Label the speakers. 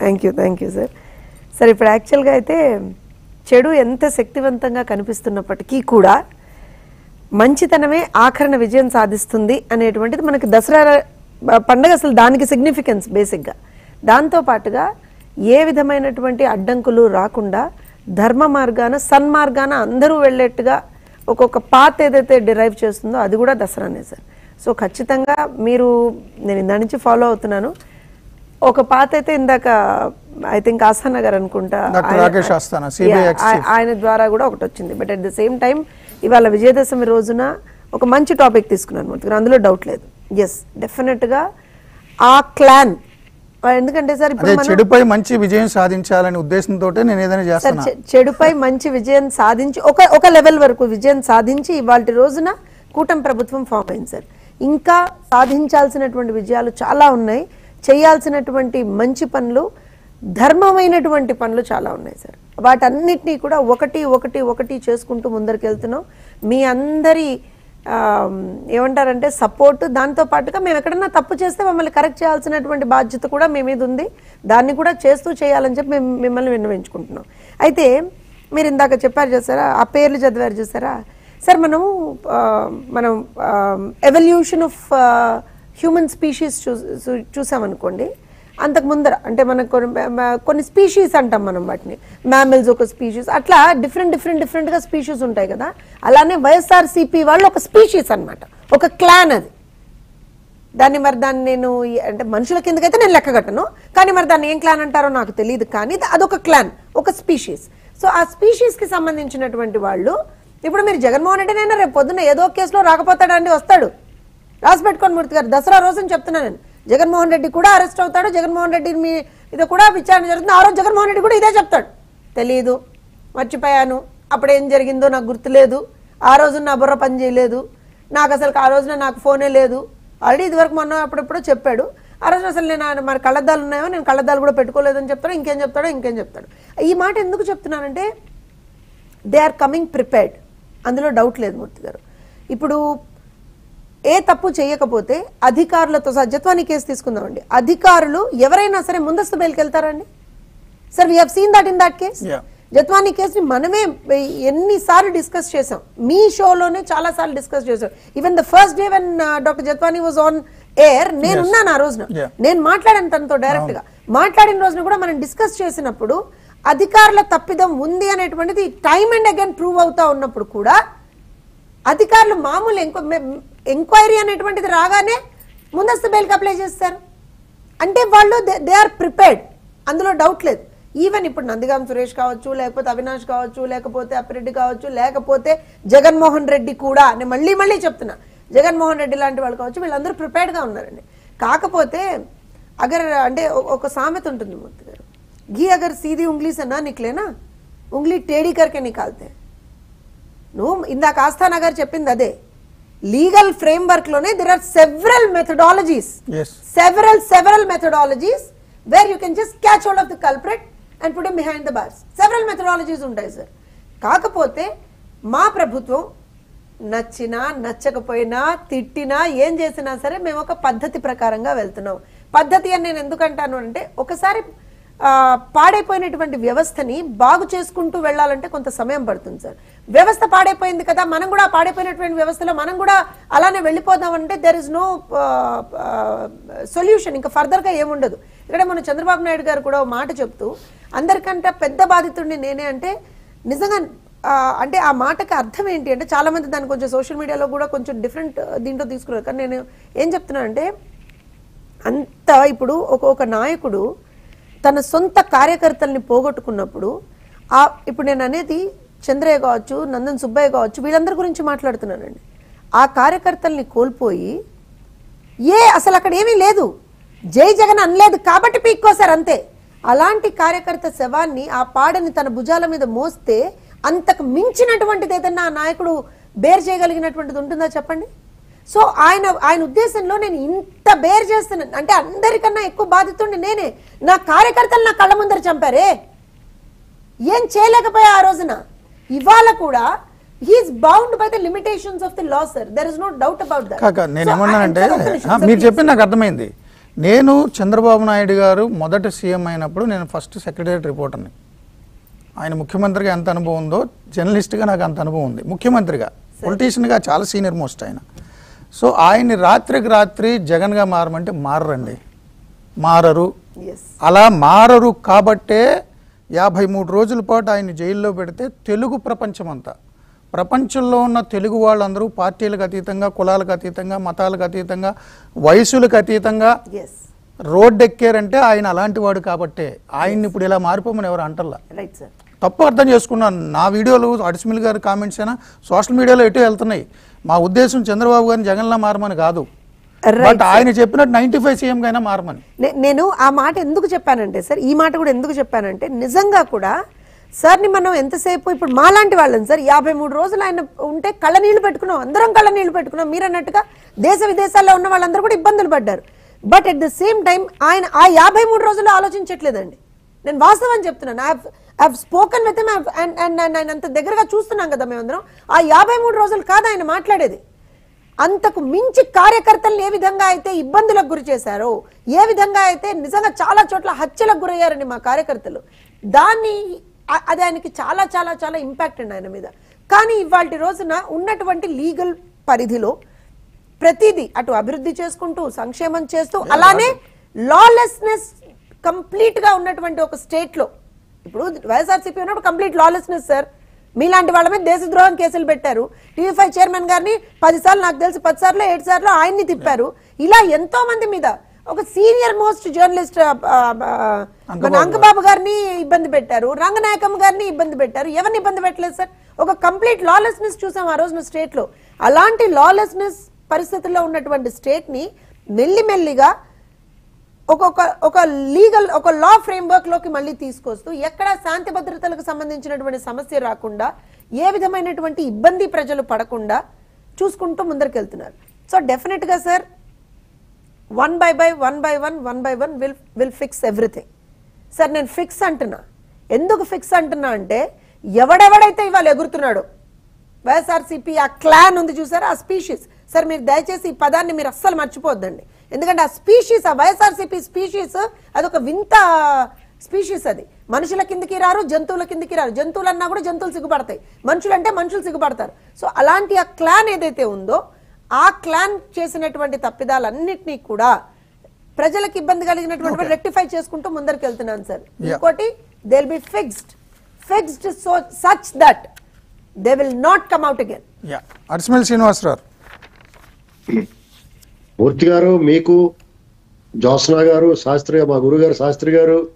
Speaker 1: Thank you thank you sir sir ఇప్పుడు యాక్చువల్గా అయితే చెడు ఎంత శక్తివంతంగా కనిపిస్తున్నప్పటికీ కూడా మంచితనమే ఆఖరణ విజయం సాధిస్తుంది అనేటువంటిది మనకి దసరా బ- పండగ అసలు దానికి సిగ్నిఫికెన్స్ బేసిక్గా దాంతో పాటుగా ఏ విధమైనటువంటి అడ్డంకులు రాకుండా ధర్మ మార్గాన సన్మార్గాన అందరూ వెళ్ళేట్టుగా ఒక్కొక్క పాత్ ఏదైతే డిరైవ్ చేస్తుందో అది కూడా దసరానే సార్ సో ఖచ్చితంగా మీరు నేను ఇందా నుంచి ఫాలో అవుతున్నాను ఒక పాత అయితే ఇందాక ఐ థింక్ ఆస్థానా గారు అనుకుంటా
Speaker 2: డాక్టర్
Speaker 1: ఆయన-
Speaker 2: రాకేష్ ఆస్థానా, CBI
Speaker 1: Yeah,
Speaker 2: ex
Speaker 1: ఆ- ఆయన ద్వారా కూడా ఒకటి వచ్చింది but at the same time ఇవాళ విజయదశమి రోజున ఒక మంచి టాపిక్ తీసుకున్నాను మూర్తి గారు అందులో డౌట్ లేదు ఎస్ డెఫినెట్గా ఆ క్లాన్ ఎందుకంటే సార్ ఇప్పుడు
Speaker 2: అదే
Speaker 1: మనం
Speaker 2: చెడుపై మంచి విజయం సాధించాలనే ఉద్దేశంతో నేను ఏదైనా
Speaker 1: సార్
Speaker 2: చేస్తున్నా
Speaker 1: చె- చెడుపై మంచి విజయం సాధించి ఒక ఒక లెవెల్ వరకు విజయం సాధించి ఇవాళ రోజున కూటమి ప్రభుత్వం ఫామ్ అయింది సార్ ఇంకా సాధించాల్సినటువంటి విజయాలు చాలా ఉన్నాయి చేయాల్సినటువంటి మంచి పనులు ధర్మమైనటువంటి పనులు చాలా ఉన్నాయి సార్ వాటన్నిటినీ కూడా ఒకటి ఒకటి ఒకటి చేసుకుంటూ ముందరికెళ్తున్నాం మీ అందరి ఆ, ఏమంటారంటే సపోర్ట్ దాంతో పాటుగా మేము ఎక్కడన్నా తప్పు చేస్తే మమ్మల్ని కరెక్ట్ చేయాల్సినటువంటి బాధ్యత కూడా మీ మీద ఉంది దాన్ని కూడా చేస్తూ చేయాలని చెప్పి మేము మిమ్మల్ని విన్నవించుకుంటున్నాం అయితే మీరు ఇందాక చెప్పారు చూసారా ఆ పేర్లు చదివారు చూసారా సార్ మనం ఆ, మనం ఎవల్యూషన్ ఆఫ్ హ్యూమన్ స్పీషీస్ చూ చూ- చూసామనుకోండి అంతకు ముందర అంటే మనకు కొన్ని మ- కొన్ని స్పీషీస్ అంటాం మనం వాటిని మ్యామిల్స్ ఒక స్పీషీస్ అట్లా డిఫరెంట్ డిఫరెంట్ డిఫరెంట్గా స్పీషీస్ ఉంటాయి కదా అలానే వైఎస్ఆర్సీపీ వాళ్ళు ఒక స్పీషీస్ అన్నమాట ఒక క్లాన్ అది దాన్ని మరి దాన్ని నేను ఈ- అంటే మనుషుల కిందకైతే నేను లెక్క కట్టను కానీ మరి దాన్ని ఏం క్లాన్ అంటారో నాకు తెలియదు కానీ అదొక క్లాన్ ఒక స్పీషీస్ సో ఆ స్పీషీస్ కి సంబంధించినటువంటి వాళ్ళు ఇప్పుడు మీరు జగన్మోహన్ రెడ్డి నైనా రేపు పొద్దున్న ఏదో ఒక కేసులో రాకపోతాడండి వస్తాడు రాసి పెట్టుకోండి మూర్తి గారు దసరా రోజున చెప్తున్నాను నేను జగన్మోహన్ రెడ్డి కూడా అరెస్ట్ అవుతాడు జగన్మోహన్ రెడ్డి మీ ఇది కూడా విచారణ జరుగుతుంది ఆ రోజు జగన్మోహన్ రెడ్డి కూడా ఇదే చెప్తాడు తెలియదు మర్చిపోయాను అప్పుడు ఏం జరిగిందో నాకు గుర్తులేదు ఆ రోజు నా బుర్ర పని చేయలేదు నాకు అసలు ఆ రోజున నాకు ఫోనే లేదు ఆల్రెడీ ఇదివరకు మొన్న అప్పుడప్పుడు చెప్పాడు ఆ రోజు అసలు నేను ఆయన మరి కళ్ళద్దాలు ఉన్నాయో నేను కళ్ళద్దాలు కూడా పెట్టుకోలేదని చెప్తాడు ఇంకేం చెప్తాడో ఇంకేం చెప్తాడు ఈ మాట ఎందుకు చెప్తున్నానంటే దే ఆర్ కమింగ్ ప్రిపేర్డ్ అందులో డౌట్ లేదు మూర్తి గారు ఇప్పుడు ఏ తప్పు చేయకపోతే అధికారులతో సహా జత్వాని కేసు తీసుకుందామండి అధికారులు ఎవరైనా సరే ముందస్తు బెయిల్కి వెళ్తారండి sir we seen that in that case
Speaker 2: Yeah.
Speaker 1: Jatwani కేసుని మనమే ఎన్నిసార్లు డిస్కస్ చేసాం మీ షోలోనే చాలా సార్లు డిస్కస్ చేసాం even the first day when doctor Jatwani was on air నేను ఉన్నాను ఆ రోజున
Speaker 2: Yeah.
Speaker 1: నేను మాట్లాడాను తనతో డైరెక్ట్ గా మాట్లాడిన రోజున కూడా మనం డిస్కస్ చేసినప్పుడు అధికారుల తప్పిదం ఉంది అనేటువంటిది టైం అండ్ అగైన్ ప్రూవ్ అవుతా ఉన్నప్పుడు కూడా అధికారులు మామూలు ఎంక్వ ఎంక్వైరీ అనేటువంటిది రాగానే ముందస్తు బెయిల్కి అప్లై చేస్తారు అంటే వాళ్ళు దే ఆర్ ప్రిపేర్డ్ అందులో డౌట్ లేదు ఈవెన్ ఇప్పుడు నందిగాం సురేష్ కావచ్చు లేకపోతే అవినాష్ కావచ్చు లేకపోతే అప్పిరెడ్డి కావచ్చు లేకపోతే జగన్మోహన్ రెడ్డి కూడా నేను మళ్ళీ మళ్ళీ చెప్తున్నా జగన్మోహన్ రెడ్డి లాంటి వాళ్ళు కావచ్చు వీళ్ళందరూ ప్రిపేర్డ్గా ఉన్నారండి కాకపోతే అగర్ అంటే ఒ- ఒక సామెత ఉంటుంది మూర్తి గారు घी अगर सीधी उंगली से ना निकले ना उंगली टेढ़ी करके निकालते हैं నువ్వు ఇందాక ఆస్థానా గారు చెప్పింది అదే లీగల్ ఫ్రేమ్వర్క్ లోనే there are several methodologies
Speaker 2: Yes.
Speaker 1: Several several methodologies where you can just catch hold of the culprit and put behind the bars several methodologies ఉంటాయి సార్ కాకపోతే మా ప్రభుత్వం నచ్చినా నచ్చకపోయినా తిట్టినా ఏం చేసినా సరే మేము ఒక పద్ధతి ప్రకారంగా వెళ్తున్నాం పద్ధతి అని నేను ఎందుకంటాను అంటే ఒకసారి ఆ, పాడైపోయినటువంటి వ్యవస్థని బాగు చేసుకుంటూ వెళ్ళాలంటే కొంత సమయం పడుతుంది సార్ వ్యవస్థ పాడైపోయింది కదా మనం కూడా ఆ పాడైపోయినటువంటి వ్యవస్థలో మనం కూడా అలానే వెళ్ళిపోదాం అంటే దెర్ ఇస్ నో సొల్యూషన్ ఇంకా ఫర్దర్గా ఏముండదు ఇక్కడ మన చంద్రబాబు నాయుడు గారు కూడా ఒక మాట చెప్తూ అందరికంటే పెద్ద బాధితుడిని నేనే అంటే నిజంగా ఆ, అంటే ఆ మాటకి అర్థం ఏంటి అంటే చాలా మంది దాన్ని కొంచెం సోషల్ మీడియాలో కూడా కొంచెం డిఫరెంట్ దీంట్లో తీసుకున్నారు కానీ నేను ఏం చెప్తున్నానంటే అంత ఇప్పుడు ఒక ఒక నాయకుడు తన సొంత కార్యకర్తల్ని పోగొట్టుకున్నప్పుడు ఆ ఇప్పుడు నేను అనేది చంద్రయ్య కావచ్చు నందన్ సుబ్బయ్య కావచ్చు వీళ్ళందరి గురించి మాట్లాడుతున్నానండి ఆ కార్యకర్తల్ని కోల్పోయి ఏ అసలు అక్కడ ఏమీ లేదు జై జగన్ అనలేదు కాబట్టి పీక్కోసారు అంతే అలాంటి కార్యకర్త శవాన్ని ఆ పాడని తన భుజాల మీద మోస్తే అంతకు మించినటువంటిది ఏదన్నా ఆ నాయకుడు బేర్ చేయగలిగినటువంటిది ఉంటుందా చెప్పండి సో ఆయన ఆయన ఉద్దేశంలో నేను ఇంత బేర్ చేస్తున్నాను అంటే అందరికన్నా ఎక్కువ బాధితుండి నేనే నా కార్యకర్తలు నా కళ్ళ ముందర చంపారే ఏం చేయలేకపోయా ఆ రోజున ఇవాళ కూడా he's bound by the limitations of the law sir there is no doubt about that
Speaker 2: కాక నేను ఏమన్నానంటే ఆ, మీరు చెప్పింది నాకు అర్థమైంది నేను చంద్రబాబు నాయుడు గారు మొదట సీఎం అయినప్పుడు నేను ఫస్ట్ సెక్రటరీ రిపోర్టర్ని ఆయన ముఖ్యమంత్రిగా ఎంత అనుభవం ఉందో జర్నలిస్ట్గా నాకు అంత అనుభవం ఉంది ముఖ్యమంత్రిగా పొలిటీషియన్గా చాలా సీనియర్ మోస్ట్ ఆయన సో ఆయన్ని రాత్రికి రాత్రి జగన్గా మారమంటే మారరండి మారరు
Speaker 1: ఎస్
Speaker 2: అలా మారరు కాబట్టే యాభై మూడు రోజుల పాటు ఆయన జైల్లో పెడితే తెలుగు ప్రపంచమంతా ప్రపంచంలో ఉన్న తెలుగు వాళ్ళందరూ పార్టీలకు అతీతంగా కులాలకు అతీతంగా మతాలకు అతీతంగా వయసులకు అతీతంగా
Speaker 1: ఎస్
Speaker 2: రోడ్డు ఎక్కారంటే ఆయన అలాంటి వాడు కాబట్టే ఆయన్ని ఇప్పుడు ఇలా మారిపోమని ఎవరు అంటల్లా
Speaker 1: రైట్ సార్
Speaker 2: తప్పు అర్థం చేసుకున్నాను నా వీడియోలు అడిసిమిల్ గారి కామెంట్స్ అయినా సోషల్ మీడియాలో ఎటు వెళ్తున్నాయి మా ఉద్దేశం చంద్రబాబు గారిని జగన్లా మారమని కాదు బట్ ఆయన చెప్పినట్టు నైన్టీ ఫైవ్ సీఎం అయినా మారమని
Speaker 1: నే- నేను ఆ మాట ఎందుకు చెప్పానంటే సార్ ఈ మాట కూడా ఎందుకు చెప్పానంటే నిజంగా కూడా సార్ని మనం ఎంతసేపు ఇప్పుడు మాలాంటి వాళ్ళని సార్ యాభై మూడు రోజులు ఆయన ఉంటే కళ్ళ నీళ్లు పెట్టుకున్నాం అందరం కళ్ళ నీళ్లు పెట్టుకున్నాం మీరు అన్నట్టుగా దేశ విదేశాల్లో ఉన్న వాళ్ళందరూ కూడా ఇబ్బందులు పడ్డారు but at the same time ఆయన ఆ యాభై మూడు రోజులు ఆలోచించట్లేదండి నేను వాస్తవం చెప్తున్నాను I spoken with and and ఆయన అంత దగ్గరగా చూస్తున్నాం కదా మేమందరం ఆ యాభై మూడు రోజులు కాదు ఆయన మాట్లాడేది అంతకు మించి కార్యకర్తలను ఏ విధంగా అయితే ఇబ్బందులకు గురి చేశారో ఏ విధంగా అయితే నిజంగా చాలా చోట్ల హత్యలకు గురయ్యారండి మా కార్యకర్తలు దాన్ని అ- అది ఆయనకి చాలా చాలా చాలా ఇంపాక్ట్ అండి ఆయన మీద కానీ ఇవాళ రోజున ఉన్నటువంటి లీగల్ పరిధిలో ప్రతిదీ అటు అభివృద్ధి చేసుకుంటూ సంక్షేమం చేస్తూ అలానే లాలెస్నెస్ కంప్లీట్ గా ఉన్నటువంటి ఒక స్టేట్ లో ఇప్పుడు వైఎస్ఆర్సీపీ ఉన్నప్పుడు కంప్లీట్ లాలెస్నెస్ సార్ మీలాంటి వాళ్ళ మీద దేశద్రోహం కేసులు పెట్టారు టీవీ ఫైవ్ చైర్మన్ గారిని పదిసార్లు నాకు తెలిసి పది సార్లు ఏడు సార్లు ఆయన్ని తిప్పారు ఇలా ఎంతో మంది మీద ఒక సీనియర్ మోస్ట్ జర్నలిస్ట్ మన అంకబాబు గారిని ఇబ్బంది పెట్టారు రంగనాయకమ్మ గారిని ఇబ్బంది పెట్టారు ఎవరిని ఇబ్బంది పెట్టలేదు సార్ ఒక కంప్లీట్ లాలెస్నెస్ చూసాం ఆ రోజున స్టేట్ లో అలాంటి లాలెస్నెస్ పరిస్థితుల్లో ఉన్నటువంటి స్టేట్ ని మెల్లిమెల్లిగా ఒక్కొక్క ఒక లీగల్ ఒక లా ఫ్రేమ్వర్క్ లోకి మళ్ళీ తీసుకొస్తూ ఎక్కడ శాంతి భద్రతలకు సంబంధించినటువంటి సమస్య రాకుండా ఏ విధమైనటువంటి ఇబ్బంది ప్రజలు పడకుండా చూసుకుంటూ ముందరికి సో డెఫినెట్ గా sir one by by one by one one by one will will fix everything sir నేను ఫిక్స్ అంటున్నా ఎందుకు ఫిక్స్ అంటున్నా అంటే ఎవడెవడైతే ఇవాళ ఎగురుతున్నాడో వైఎస్ఆర్సీపీ ఆ క్లాన్ ఉంది చూసారా ఆ స్పీషీస్ సార్ మీరు దయచేసి ఈ పదాన్ని మీరు అస్సలు మర్చిపోద్దండి ఎందుకంటే ఆ స్పీషీస్ ఆ వైఎస్ఆర్సీపీ స్పీషీస్ అదొక వింత స్పీషీస్ అది మనుషుల కిందకి రారు జంతువుల కిందకి రారు జంతువులు అన్నా కూడా జంతువులు సిగ్గుపడతాయి మనుషులు అంటే మనుషులు సిగ్గుపడతారు సో అలాంటి ఆ క్లాన్ ఏదైతే ఉందో ఆ క్లాన్ చేసినటువంటి తప్పిదాలన్నింటినీ కూడా ప్రజలకు ఇబ్బంది కలిగినటువంటి రెక్టిఫై చేసుకుంటూ ముందరికి వెళ్తున్నాను సార్ ఇంకోటి they will be fixed fixed so such that they will not come out again
Speaker 2: yeah అడిసిమిల్ శ్రీనివాసరావు
Speaker 3: మూర్తి గారు మీకు జ్యోత్స్న గారు శాస్త్రి మా గురుగారు శాస్త్రి గారు